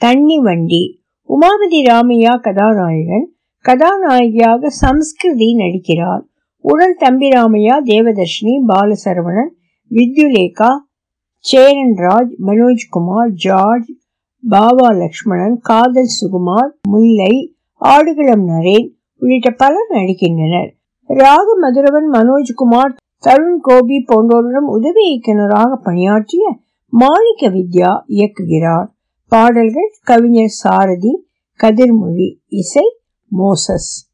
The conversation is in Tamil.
தண்ணி வண்டி உமாபதி ராமையா கதாநாயகன் கதாநாயகியாக சம்ஸ்கிருதி நடிக்கிறார் உடன் தம்பி ராமையா தேவதர்ஷினி பாலசரவணன் வித்யுலேகா சேரன் ராஜ் மனோஜ்குமார் ஜார்ஜ் பாபா லக்ஷ்மணன் காதல் சுகுமார் முல்லை ஆடுகளம் நரேன் உள்ளிட்ட பலர் நடிக்கின்றனர் ராக மதுரவன் மனோஜ்குமார் தருண் கோபி போன்றோருடன் உதவி இயக்குநராக பணியாற்றிய மாணிக்க வித்யா இயக்குகிறார் பாடல்கள் கவிஞர் சாரதி கதிர்மொழி இசை மோசஸ்